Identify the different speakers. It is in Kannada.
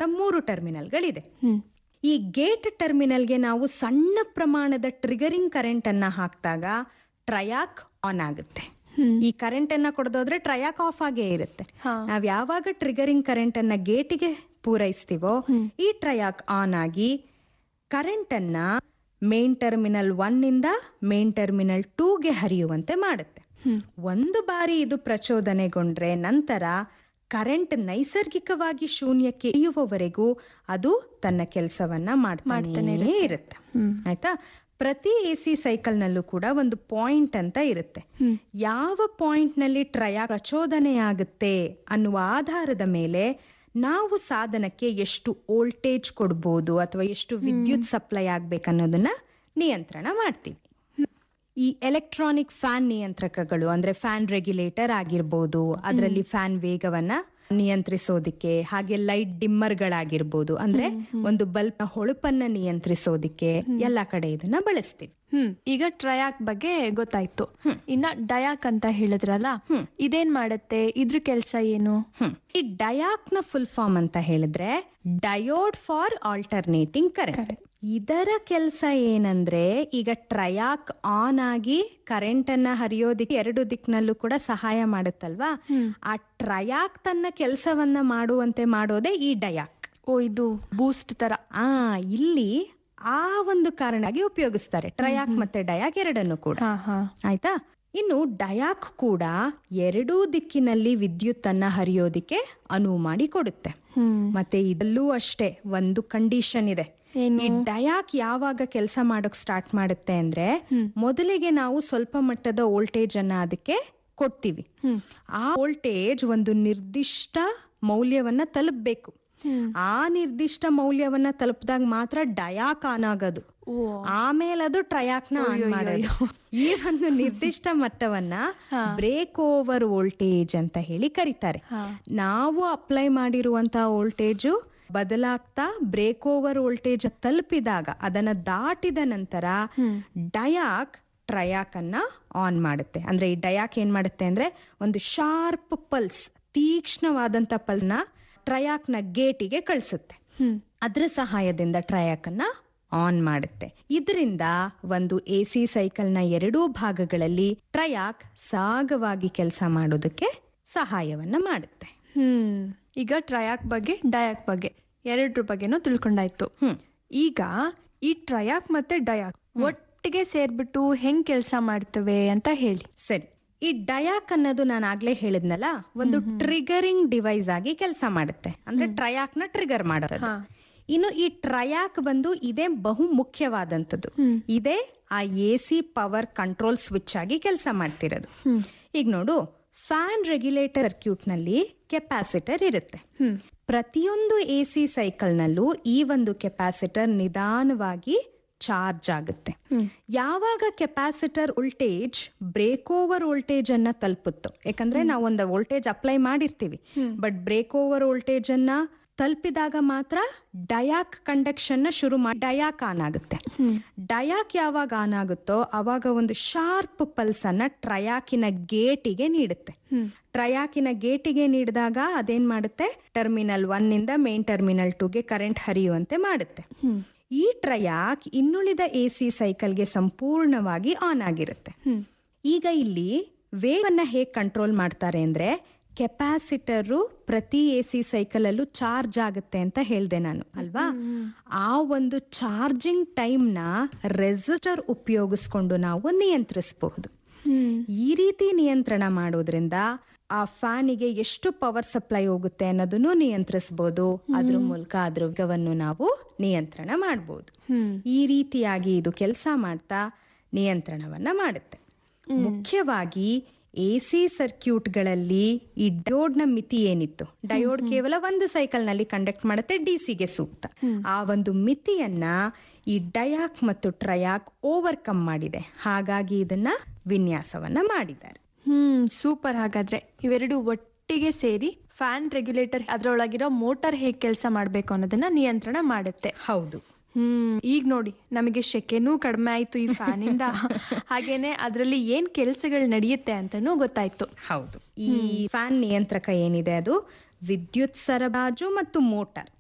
Speaker 1: ಮೂರು ಟರ್ಮಿನಲ್ಗಳಿದೆ
Speaker 2: ಹ್ಮ್
Speaker 1: ಈ ಗೇಟ್ ಟರ್ಮಿನಲ್ಗೆ ನಾವು ಸಣ್ಣ ಪ್ರಮಾಣದ ಟ್ರಿಗರಿಂಗ್ ಕರೆಂಟ್ ಅನ್ನ ಹಾಕಿದಾಗ ಟ್ರಯಾಕ್ ಆನ್ ಆಗುತ್ತೆ
Speaker 2: ಹ್ಮ್
Speaker 1: ಈ ಕರೆಂಟ್ ಅನ್ನ ಕೊಡದೋದ್ರೆ ಟ್ರಯಾಕ್ ಆಫ್ ಆಗೇ ಇರುತ್ತೆ
Speaker 2: ಹಾ
Speaker 1: ನಾವ್ ಯಾವಾಗ ಟ್ರಿಗರಿಂಗ್ ಕರೆಂಟ್ ಅನ್ನ ಗೇಟಿಗೆ ಪೂರೈಸ್ತೀವೋ
Speaker 2: ಹ್ಮ್.
Speaker 1: ಈ ಟ್ರಯಾಕ್ ಆನ್ ಆಗಿ ಕರೆಂಟ್ ಅನ್ನ ಮೇನ್ ಟರ್ಮಿನಲ್ ಒನ್ ಇಂದ ಮೇನ್ ಟರ್ಮಿನಲ್ ಟೂಗೆ ಹರಿಯುವಂತೆ ಮಾಡುತ್ತೆ
Speaker 2: ಹ್ಮ್
Speaker 1: ಒಂದು ಬಾರಿ ಇದು ಪ್ರಚೋದನೆಗೊಂಡ್ರೆ ನಂತರ ಕರೆಂಟ್ ನೈಸರ್ಗಿಕವಾಗಿ ಶೂನ್ಯಕ್ಕೆ ಇಳಿಯುವವರೆಗೂ ಅದು ತನ್ನ ಕೆಲಸವನ್ನ
Speaker 2: ಮಾಡ್ತಾನೆ
Speaker 1: ಮಾಡ್ತಾನೆ
Speaker 2: ಇರುತ್ತೆ.
Speaker 1: ಇರುತ್ತೆ
Speaker 2: ಹ್ಮ್
Speaker 1: ಆಯ್ತಾ ಪ್ರತಿ ಎ ಸಿ ಸೈಕಲ್ ನಲ್ಲೂ ಕೂಡ ಒಂದು ಪಾಯಿಂಟ್ ಅಂತ ಇರುತ್ತೆ
Speaker 2: ಹ್ಮ್
Speaker 1: ಯಾವ ಪಾಯಿಂಟ್ ನಲ್ಲಿ ಟ್ರಯ ಪ್ರಚೋದನೆ ಆಗುತ್ತೆ ಅನ್ನುವ ಆಧಾರದ ಮೇಲೆ ನಾವು ಸಾಧನಕ್ಕೆ ಎಷ್ಟು ವೋಲ್ಟೇಜ್ ಕೊಡ್ಬೋದು ಅಥವಾ ಎಷ್ಟು ವಿದ್ಯುತ್ ಸಪ್ಲೈ ಆಗ್ಬೇಕನ್ನೋದನ್ನ ನಿಯಂತ್ರಣ ಮಾಡ್ತೀವಿ ಈ ಎಲೆಕ್ಟ್ರಾನಿಕ್ ಫ್ಯಾನ್ ನಿಯಂತ್ರಕಗಳು ಅಂದ್ರೆ ಫ್ಯಾನ್ ರೆಗ್ಯುಲೇಟರ್ ಆಗಿರ್ಬೋದು ಅದರಲ್ಲಿ ಫ್ಯಾನ್ ವೇಗವನ್ನ ನಿಯಂತ್ರಿಸೋದಿಕ್ಕೆ ಹಾಗೆ ಲೈಟ್ ಡಿಮ್ಮರ್ಗಳಾಗಿರ್ಬೋದು ಅಂದ್ರೆ ಒಂದು ಬಲ್ಬ್ ಹೊಳಪನ್ನ ನಿಯಂತ್ರಿಸೋದಿಕ್ಕೆ ಎಲ್ಲಾ ಕಡೆ ಇದನ್ನ ಬಳಸ್ತೀವಿ
Speaker 2: ಹ್ಮ್ ಈಗ ಟ್ರಯಾಕ್ ಬಗ್ಗೆ ಗೊತ್ತಾಯ್ತು
Speaker 1: ಹ್ಮ್.
Speaker 2: ಇನ್ನ ಡಯಾಕ್ ಅಂತ ಹೇಳಿದ್ರಲ್ಲ
Speaker 1: ಹ್ಮ್.
Speaker 2: ಇದೇನ್ ಮಾಡತ್ತೆ ಇದ್ರ ಕೆಲ್ಸ ಏನು
Speaker 1: ಹ್ಮ್. ಈ ಡಯಾಕ್ ನ ಫುಲ್ ಫಾರ್ಮ್ ಅಂತ ಹೇಳಿದ್ರೆ diode for alternating current
Speaker 2: Correct.
Speaker 1: ಇದರ ಕೆಲಸ ಏನಂದ್ರೆ ಈಗ ಟ್ರಯಾಕ್ ಆನ್ ಆಗಿ ಕರೆಂಟ್ ಅನ್ನ ಹರಿಯೋದಿಕ್ಕೆ ಎರಡು ದಿಕ್ನಲ್ಲೂ ಕೂಡ ಸಹಾಯ ಮಾಡುತ್ತಲ್ವಾ
Speaker 2: ಹ್ಮ್
Speaker 1: ಆ ಟ್ರಯಾಕ್ ತನ್ನ ಕೆಲಸವನ್ನ ಮಾಡುವಂತೆ ಮಾಡೋದೇ ಈ ಡಯಾಕ್
Speaker 2: ಓ ಇದು ಬೂಸ್ಟ್ ತರ
Speaker 1: ಆ ಇಲ್ಲಿ ಆ ಒಂದು ಕಾರಣವಾಗಿ ಉಪಯೋಗಿಸ್ತಾರೆ ಟ್ರಯಾಕ್ ಮತ್ತೆ ಡಯಾಕ್ ಎರಡನ್ನು ಕೂಡ
Speaker 2: ಹಾ ಹಾ
Speaker 1: ಆಯ್ತಾ ಇನ್ನು ಡಯಾಕ್ ಕೂಡ ಎರಡೂ ದಿಕ್ಕಿನಲ್ಲಿ ವಿದ್ಯುತ್ ಅನ್ನ ಹರಿಯೋದಿಕ್ಕೆ ಅನುವು ಮಾಡಿ ಕೊಡುತ್ತೆ
Speaker 2: ಹ್ಮ್
Speaker 1: ಮತ್ತೆ ಇದಲ್ಲೂ ಅಷ್ಟೇ ಒಂದು ಕಂಡೀಷನ್ ಇದೆ
Speaker 2: ಏನು
Speaker 1: ಈ ಡಯಾಕ್ ಯಾವಾಗ ಕೆಲಸ ಮಾಡೋಕ್ ಸ್ಟಾರ್ಟ್ ಮಾಡುತ್ತೆ ಅಂದ್ರೆ
Speaker 2: ಹ್ಮ್
Speaker 1: ಮೊದಲಿಗೆ ನಾವು ಸ್ವಲ್ಪ ಮಟ್ಟದ ವೋಲ್ಟೇಜ್ ಅನ್ನ ಅದಕ್ಕೆ ಕೊಡ್ತೀವಿ
Speaker 2: ಹ್ಮ್
Speaker 1: ಆ ವೋಲ್ಟೇಜ್ ಒಂದು ನಿರ್ದಿಷ್ಟ ಮೌಲ್ಯವನ್ನ ತಲುಪಬೇಕು
Speaker 2: ಹ್ಮ್
Speaker 1: ಆ ನಿರ್ದಿಷ್ಟ ಮೌಲ್ಯವನ್ನ ತಲುಪಿದಾಗ ಮಾತ್ರ ಡಯಾಕ್ ಆನ್ ಆಗೋದು
Speaker 2: ಓ
Speaker 1: ಆಮೇಲೆ ಅದು ಟ್ರಯಾಕ್ ನ ಆನ್
Speaker 2: ಅಯ್ಯೋ,
Speaker 1: ಮಾಡೋದು
Speaker 2: ಅಯ್ಯೋ.
Speaker 1: ಈ ಒಂದು ನಿರ್ದಿಷ್ಟ ಮಟ್ಟವನ್ನ
Speaker 2: ಹಾ.
Speaker 1: ಬ್ರೇಕ್ ಓವರ್ ವೋಲ್ಟೇಜ್ ಅಂತ ಹೇಳಿ ಕರೀತಾರೆ
Speaker 2: ಹಾ
Speaker 1: ನಾವು ಅಪ್ಲೈ ಮಾಡಿರುವಂತಹ ವೋಲ್ಟೇಜು ಬದಲಾಗ್ತಾ ಬ್ರೇಕ್ ಓವರ್ ವೋಲ್ಟೇಜ್ ತಲುಪಿದಾಗ ಅದನ್ನ ದಾಟಿದ ನಂತರ
Speaker 2: ಹ್ಮ್
Speaker 1: ಡಯಾಕ್ ಟ್ರಯಾಕ್ ಅನ್ನ ಆನ್ ಮಾಡುತ್ತೆ ಅಂದ್ರೆ ಈ ಡಯಾಕ್ ಏನ್ ಮಾಡುತ್ತೆ ಅಂದ್ರೆ ಒಂದು ಶಾರ್ಪ್ ಪಲ್ಸ್ ತೀಕ್ಷ್ಣವಾದಂತ ಪಲ್ಸ್ ನ ಟ್ರಯಾಕ್ ನ ಗೇಟಿಗೆ ಕಳಿಸುತ್ತೆ
Speaker 2: ಹ್ಮ್
Speaker 1: ಅದರ ಸಹಾಯದಿಂದ ಟ್ರಯಾಕ್ ಅನ್ನ ಆನ್ ಮಾಡುತ್ತೆ ಇದರಿಂದ ಒಂದು ಎ ಸಿ ಸೈಕಲ್ ನ ಎರಡೂ ಭಾಗಗಳಲ್ಲಿ ಟ್ರಯಾಕ್ ಸಾಗವಾಗಿ ಕೆಲಸ ಮಾಡೋದಕ್ಕೆ ಸಹಾಯವನ್ನ ಮಾಡುತ್ತೆ
Speaker 2: ಹ್ಮ್ ಈಗ ಟ್ರಯಾಕ್ ಬಗ್ಗೆ ಡಯಾಕ್ ಬಗ್ಗೆ ಎರಡ್ರ ಬಗ್ಗೆನೂ ತಿಳ್ಕೊಂಡಾಯ್ತು
Speaker 1: ಹ್ಮ್
Speaker 2: ಈಗ ಈ ಟ್ರಯಾಕ್ ಮತ್ತೆ ಡಯಾಕ್ ಒಟ್ಟಿಗೆ ಸೇರ್ಬಿಟ್ಟು ಹೆಂಗ್ ಕೆಲಸ ಮಾಡ್ತವೆ ಅಂತ ಹೇಳಿ
Speaker 1: ಸರಿ ಈ ಡಯಾಕ್ ಅನ್ನೋದು ನಾನು ಆಗ್ಲೇ ಹೇಳಿದ್ನಲ್ಲ ಒಂದು ಟ್ರಿಗರಿಂಗ್ ಡಿವೈಸ್ ಆಗಿ ಕೆಲಸ ಮಾಡುತ್ತೆ ಅಂದ್ರೆ ಟ್ರಯಾಕ್ ನ ಟ್ರಿಗರ್ ಮಾಡೋದು
Speaker 2: ಹಾ
Speaker 1: ಇನ್ನು ಈ ಟ್ರಯಾಕ್ ಬಂದು ಇದೇ ಬಹು ಮುಖ್ಯವಾದಂಥದ್ದು
Speaker 2: ಹ್ಮ್
Speaker 1: ಇದೇ ಆ A C power control switch ಆಗಿ ಕೆಲಸ ಮಾಡ್ತಿರೋದು
Speaker 2: ಹ್ಮ್
Speaker 1: ಈಗ ನೋಡು ಫ್ಯಾನ್ ರೆಗ್ಯುಲೇಟರ್ ಸರ್ಕ್ಯೂಟ್ ನಲ್ಲಿ ಕೆಪಾಸಿಟರ್ ಇರುತ್ತೆ
Speaker 2: ಹ್ಮ್
Speaker 1: ಪ್ರತಿಯೊಂದು ಎ ಸಿ ಸೈಕಲ್ನಲ್ಲೂ ಈ ಒಂದು ಕೆಪಾಸಿಟರ್ ನಿಧಾನವಾಗಿ ಚಾರ್ಜ್ ಆಗುತ್ತೆ
Speaker 2: ಹ್ಮ್
Speaker 1: ಯಾವಾಗ capacitor voltage breakover voltage ಅನ್ನ ತಲುಪುತ್ತೋ ಯಾಕಂದ್ರೆ ನಾವು ಒಂದು ವೋಲ್ಟೇಜ್ ಅಪ್ಲೈ ಮಾಡಿರ್ತೀವಿ
Speaker 2: hmm.
Speaker 1: But breakover voltage ಅನ್ನ ತಲುಪಿದಾಗ ಮಾತ್ರ ಡಯಾಕ್ ಕಂಡಕ್ಷನ್ ನ ಶುರು ಮಾಡಿ ಡಯಾಕ್ ಆನ್ ಆಗುತ್ತೆ
Speaker 2: ಹ್ಮ್
Speaker 1: ಡಯಾಕ್ ಯಾವಾಗ ಆನ್ ಆಗುತ್ತೋ ಅವಾಗ ಒಂದು ಶಾರ್ಪ್ ಪಲ್ಸ್ ಅನ್ನ ಟ್ರಯಾಕಿನ ಗೇಟಿಗೆ ನೀಡುತ್ತೆ
Speaker 2: ಹ್ಮ್
Speaker 1: ಟ್ರಯಾಕಿನ ಗೇಟಿಗೆ ನೀಡಿದಾಗ ಅದೇನ್ ಮಾಡುತ್ತೆ ಟರ್ಮಿನಲ್ ಒನ್ ಇಂದ ಮೇನ್ ಟರ್ಮಿನಲ್ ಟೂಗೆ ಕರೆಂಟ್ ಹರಿಯುವಂತೆ ಮಾಡುತ್ತೆ
Speaker 2: ಹ್ಮ್
Speaker 1: ಈ ಟ್ರಯಾಕ್ ಇನ್ನುಳಿದ ಎ ಸಿ ಸೈಕಲ್ಗೆ ಸಂಪೂರ್ಣವಾಗಿ ಆನ್ ಆಗಿರುತ್ತೆ
Speaker 2: ಹ್ಮ್
Speaker 1: ಈಗ ಇಲ್ಲಿ ವೇಗವನ್ನ ಹೇಗೆ ಕಂಟ್ರೋಲ್ ಮಾಡ್ತಾರೆ ಅಂದ್ರೆ ಕೆಪಾಸಿಟರು ಪ್ರತಿ ಎ ಸಿ ಸೈಕಲ್ ಅಲ್ಲೂ ಚಾರ್ಜ್ ಆಗುತ್ತೆ ಅಂತ ಹೇಳ್ದೆ ನಾನು ಅಲ್ವಾ
Speaker 2: ಹ್ಮ್.
Speaker 1: ಆ ಒಂದು ಚಾರ್ಜಿಂಗ್ ಟೈಮ್ ನ ರೆಸಿಸ್ಟರ್ ಉಪಯೋಗಿಸ್ಕೊಂಡು ನಾವು ನಿಯಂತ್ರಿಸಬಹುದು
Speaker 2: ಹ್ಮ್
Speaker 1: ಈ ರೀತಿ ನಿಯಂತ್ರಣ ಮಾಡೋದ್ರಿಂದ ಆ ಫ್ಯಾನಿಗೆ ಎಷ್ಟು ಪವರ್ ಸಪ್ಲೈ ಹೋಗುತ್ತೆ ಅನ್ನೋದನ್ನು ನಿಯಂತ್ರಿಸಬಹುದು ಅದ್ರ ಮೂಲಕ ಅದ್ರ ವೇಗವನ್ನು ನಾವು ನಿಯಂತ್ರಣ ಮಾಡಬಹುದು
Speaker 2: ಹ್ಮ್
Speaker 1: ಈ ರೀತಿಯಾಗಿ ಇದು ಕೆಲಸ ಮಾಡ್ತಾ ನಿಯಂತ್ರಣವನ್ನ ಮಾಡುತ್ತೆ
Speaker 2: ಹ್ಮ್.
Speaker 1: ಮುಖ್ಯವಾಗಿ ಎ ಸಿ ಸರ್ಕ್ಯೂಟ್ಗಳಲ್ಲಿ ಈ ಡಯೋಡ್ನ ಮಿತಿ ಏನಿತ್ತು ಡಯೋಡ್ ಕೇವಲ ಒಂದು ಸೈಕಲ್ ನಲ್ಲಿ ಕಂಡಕ್ಟ್ ಮಾಡುತ್ತೆ ಡಿಸಿಗೆ ಸೂಕ್ತ
Speaker 2: ಹ್ಮ್.
Speaker 1: ಆ ಒಂದು ಮಿತಿಯನ್ನ ಈ ಡಯಾಕ್ ಮತ್ತು ಟ್ರಯಾಕ್ ಓವರ್ಕಮ್ ಮಾಡಿದೆ ಹಾಗಾಗಿ ಇದನ್ನ ವಿನ್ಯಾಸವನ್ನ ಮಾಡಿದ್ದಾರೆ
Speaker 2: ಹ್ಮ್ ಸೂಪರ್ ಹಾಗಾದ್ರೆ ಇವೆರಡು ಒಟ್ಟಿಗೆ ಸೇರಿ ಫ್ಯಾನ್ ರೆಗ್ಯುಲೇಟರ್ ಅದರೊಳಗಿರೋ ಮೋಟಾರ್ ಹೇಗ್ ಕೆಲಸ ಮಾಡ್ಬೇಕು ಅನ್ನೋದನ್ನ ನಿಯಂತ್ರಣ ಮಾಡುತ್ತೆ
Speaker 1: ಹೌದು
Speaker 2: ಹ್ಮ್ ಈಗ ನೋಡಿ ನಮಗೆ ಶೆಕೆನೂ ಕಡಿಮೆ ಆಯ್ತು ಈ ಫ್ಯಾನ್ ಇಂದ ಹಾಗೇನೆ ಅದರಲ್ಲಿ ಏನ್ ಕೆಲಸಗಳು ನಡೆಯುತ್ತೆ ಅಂತಾನೂ ಗೊತ್ತಾಯ್ತು
Speaker 1: ಹೌದು ಈ ಫ್ಯಾನ್ ನಿಯಂತ್ರಕ ಏನಿದೆ ಅದು ವಿದ್ಯುತ್ ಸರಬರಾಜು ಮತ್ತು ಮೋಟಾರ್